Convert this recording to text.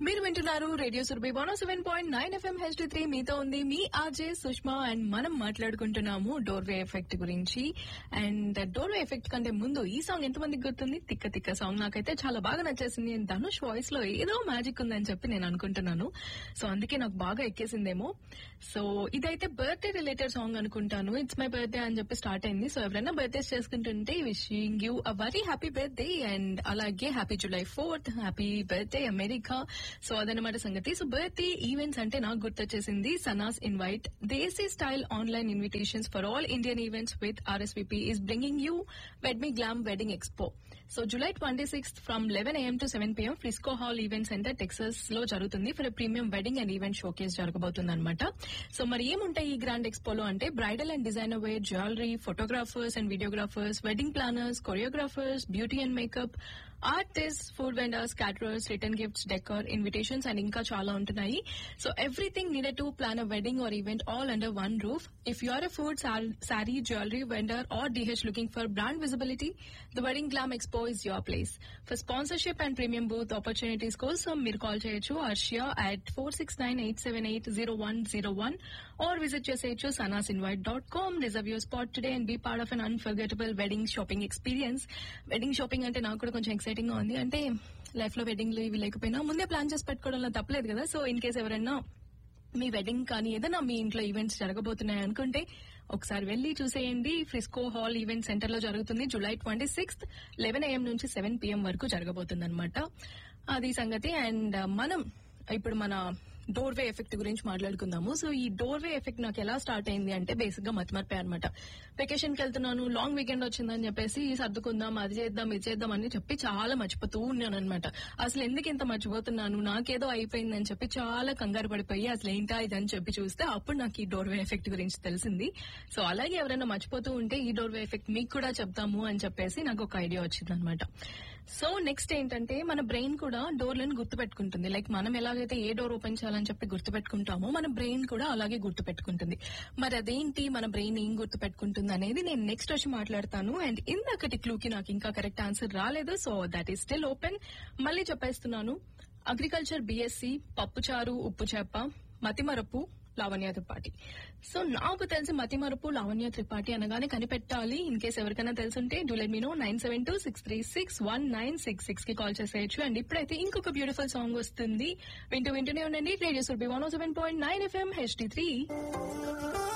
మీరు వింటున్నారు radio Surabhi one seven point nine FM HD three మీతో ఉంది మీ ఆర్జే సుష్మా అండ్ మనం మాట్లాడుకుంటున్నాము డోర్వే ఎఫెక్ట్ గురించి అండ్ డోర్వే ఎఫెక్ట్ కంటే ముందు ఈ సాంగ్ ఎంతమందికి గుర్తుంది తిక్క తిక్క సాంగ్ నాకైతే చాలా బాగా నచ్చేసింది ధనుష్ వాయిస్ లో ఏదో మ్యాజిక్ ఉందని చెప్పి నేను అనుకుంటున్నాను సో అందుకే నాకు బాగా ఎక్కేసిందేమో సో ఇదైతే బర్త్డే రిలేటెడ్ సాంగ్ అనుకుంటాను ఇట్స్ మై బర్త్డే అని చెప్పి స్టార్ట్ అయింది సో ఎవరైనా బర్త్డేస్ చేసుకుంటుంటే wishing you a very happy birthday and అలాగే happy July fourth happy birthday America so అదనమాట సంగతి సో బర్త్డే ఈవెంట్స్ అంటే నాకు గుర్తొచ్చేసింది Sanas invite desi style online invitations for all Indian events with RSVP is bringing you wedme glam wedding expo so July twenty sixth from eleven AM to seven PM Frisco hall event centre Texas లో జరుగుతుంది for premium wedding and event showcase జరగబోతుంది అనమాట so మరి ఏముంటాయి ఈ grand ఎక్స్పోలో అంటే bridal and designer wear jewellery photographers and videographers wedding planners choreographers beauty and makeup artist food vendors caterers return gifts decor invitations and ఇంకా చాలా ఉంటున్నాయి so everything needed to plan a wedding or event all under one roof if you are a food sorry jewellery vendor are డిహెచ్ looking for brand visibility the wedding glam expo is your place for sponsorship and premium booth opportunities కోసం మీరు call చేయొచ్చు Arshiya at four six nine eight seven eight zero one zero one or visit చేసేయచ్చు Sanas invite dot com reserve your spot today and be part of an unforgettable wedding shopping experience wedding shopping అంటే నాకు కూడా కొంచెం exciting గా ఉంది అంటే life లో wedding ఇవి లేకపోయినా ముందే ప్లాన్ చేసి పెట్టుకోవడంలో తప్పలేదు కదా సో ఇన్ కేస్ ఎవరైనా మీ వెడ్డింగ్ కానీ ఏదైనా మీ ఇంట్లో ఈవెంట్స్ జరగబోతున్నాయి అనుకుంటే ఒకసారి వెళ్లి చూసేయండి ఫ్రిస్కో హాల్ ఈవెంట్ సెంటర్ లో జరుగుతుంది July twenty sixth eleven AM నుంచి సెవెన్ పిఎం వరకు జరగబోతుంది అనమాట అది సంగతి అండ్ మనం ఇప్పుడు మన డోర్వే ఎఫెక్ట్ గురించి మాట్లాడుకుందాము సో ఈ డోర్వే ఎఫెక్ట్ నాకు ఎలా స్టార్ట్ అయింది అంటే బేసిక్ గా మతిమర్పే అనమాట వెకేషన్ కి వెళ్తున్నాను లాంగ్ వీకెండ్ వచ్చిందని చెప్పేసి సర్దుకుందాం అది చేద్దాం ఇది చేద్దాం అని చెప్పి చాలా మర్చిపోతూ ఉన్నాను అనమాట అసలు ఎందుకు ఇంత మర్చిపోతున్నాను నాకేదో అయిపోయిందని చెప్పి చాలా కంగారు పడిపోయి అసలు ఏంటా ఇదని చెప్పి చూస్తే అప్పుడు నాకు ఈ డోర్వే ఎఫెక్ట్ గురించి తెలిసింది సో అలాగే ఎవరైనా మర్చిపోతూ ఉంటే ఈ డోర్వే ఎఫెక్ట్ మీకు కూడా చెప్తాము అని చెప్పేసి నాకు ఒక ఐడియా వచ్చింది అనమాట సో నెక్స్ట్ ఏంటంటే మన బ్రెయిన్ కూడా డోర్లను గుర్తుపెట్టుకుంటుంది లైక్ మనం ఎలాగైతే ఏ డోర్ ఓపెన్ చేయాలని చెప్పి గుర్తుపెట్టుకుంటామో మన బ్రెయిన్ కూడా అలాగే గుర్తుపెట్టుకుంటుంది మరి అదేంటి మన బ్రెయిన్ ఏం గుర్తుపెట్టుకుంటుంది అనేది నేను నెక్స్ట్ వచ్చి మాట్లాడతాను అండ్ ఇందకటి క్లూకి నాకు ఇంకా కరెక్ట్ ఆన్సర్ రాలేదు so that is still open మళ్ళీ చెప్పేస్తున్నాను అగ్రికల్చర్ బీఎస్సీ పప్పుచారు ఉప్పు చేప మతిమరపు లావణ్య త్రిపాఠి సో నాకు తెలిసి మతిమరుపు లావణ్య త్రిపాఠి అనగానే కనిపెట్టాలి ఇన్ కేస్ ఎవరికైనా తెలుసుంటే do let me know nine seven two six three six one nine six six కి కాల్ చేసేయచ్చు అండ్ ఇప్పుడైతే ఇంకొక బ్యూటిఫుల్ సాంగ్ వస్తుంది వింటూ వింటూనే ఉండండి radio Surabhi one seven point nine FM HD three